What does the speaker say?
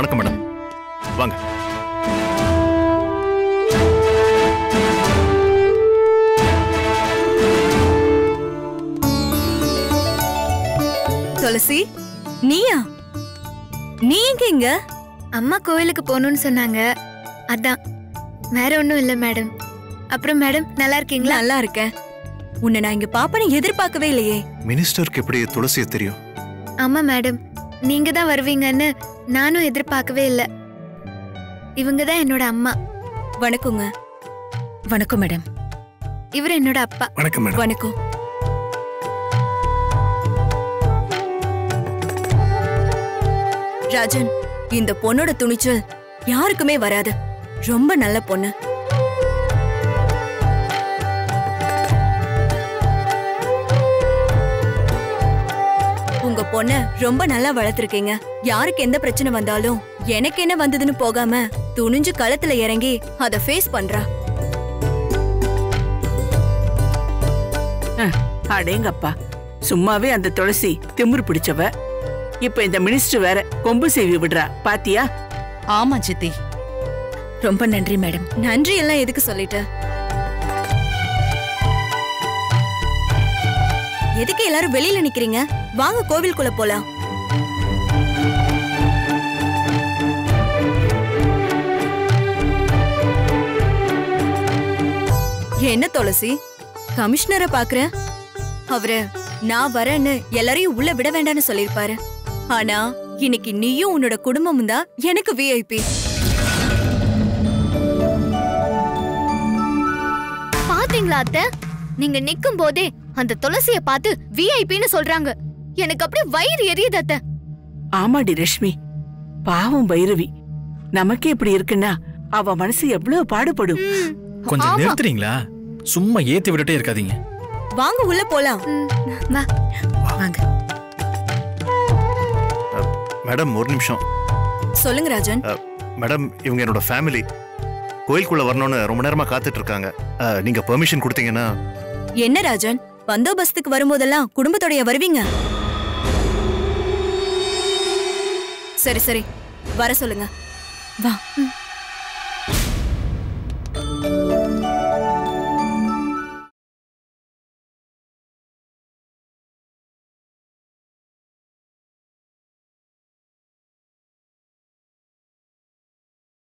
வணக்கம் மேடம் வாங்க துளசி நீயா நீ எங்க இங்க அம்மா கோயிலுக்கு போகணும்னு சொன்னாங்க அதான் வேற ஒன்றும் இல்லை மேடம் அப்புறம் மேடம் நல்லா இருக்கீங்களா நல்லா இருக்கேன் உன்னை நான் இங்க பாப்பேன்னு எதிர்பார்க்கவே இல்லையே மினிஸ்டருக்கு எப்படி துளசியை தெரியும் ஆமா மேடம் நீங்க தான் வருவீங்கன்னு நானும் எதிர்பார்க்கவே இல்லை இவங்க தான் என்னோட அம்மா வணக்கங்க வணக்கம் மேடம் இவர் என்னோட அப்பா வணக்கம் மேடம் வணக்கம் ராஜன் இந்த பொண்ணோட துணிச்சல் யாருக்குமே வராது ரொம்ப நல்ல பொண்ணு உங்க பொண்ண ரொம்ப நல்லா வளர்த்திருக்கீங்க யாருக்கு எந்த பிரச்சனை வந்தாலும் எனக்கு என்ன வந்ததுன்னு போகாம துணிஞ்சு களத்துல இறங்கி அத ஃபேஸ் பண்றா அடேங்கப்பா சும்மாவே அந்த துளசி திமிரு பிடிச்சவ இப்ப இந்த மினிஸ்டர் வேற கொம்பு செய்வி விடுறா பாத்தியா ஆமா சித்தி ரொம்ப நன்றி மேடம் நன்றி எல்லாம் எதுக்கு சொல்லிட்டு எதுக்கு எல்லாரும் வெளியில நிக்கிறீங்க வாங்க கோவிலுக்குள்ள போலாம் என்ன துளசி கமிஷனரை பாக்குறேன் அவரு நான் வரேன்னு எல்லாரையும் உள்ள விட வேண்டாம்னு சொல்லிருப்பாரு ஆனா இன்னைக்கு நீயும் உன்னோட குடும்பமும் தான் எனக்கு விஐபி பாத்தீங்களா அத்தை நீங்க நிக்கும் போதே அந்த துளசிய பார்த்து விஐபின்னு சொல்றாங்க எனக்கு அப்படியே வயிறு எரியுது அத்தை ஆமாடி ரஷ்மி பாவம் பைரவி நமக்கே இப்படி இருக்குன்னா அவ மனசு எவ்வளவு பாடுபடும் ம், கொஞ்சம் ஆமா. நிறுத்துறீங்களா சும்மா ஏத்தி விட்டுட்டே இருக்காதீங்க வாங்க உள்ள போலாம் ம், வா வாங்க மேடம் ஒரு நிமிஷம் சொல்லுங்க ராஜன் அ, மேடம் இவங்க என்னோட ஃபேமிலி கோயிலுக்குள்ள வரணும்னு ரொம்ப நேரமா காத்துட்டு இருக்காங்க அ, நீங்க பெர்மிஷன் கொடுத்தீங்கன்னா என்ன ராஜன் பந்தோபஸ்துக்கு வரும்போதெல்லாம் குடும்பத்தோடைய வருவீங்க சரி சரி வர சொல்லுங்க வா ம்.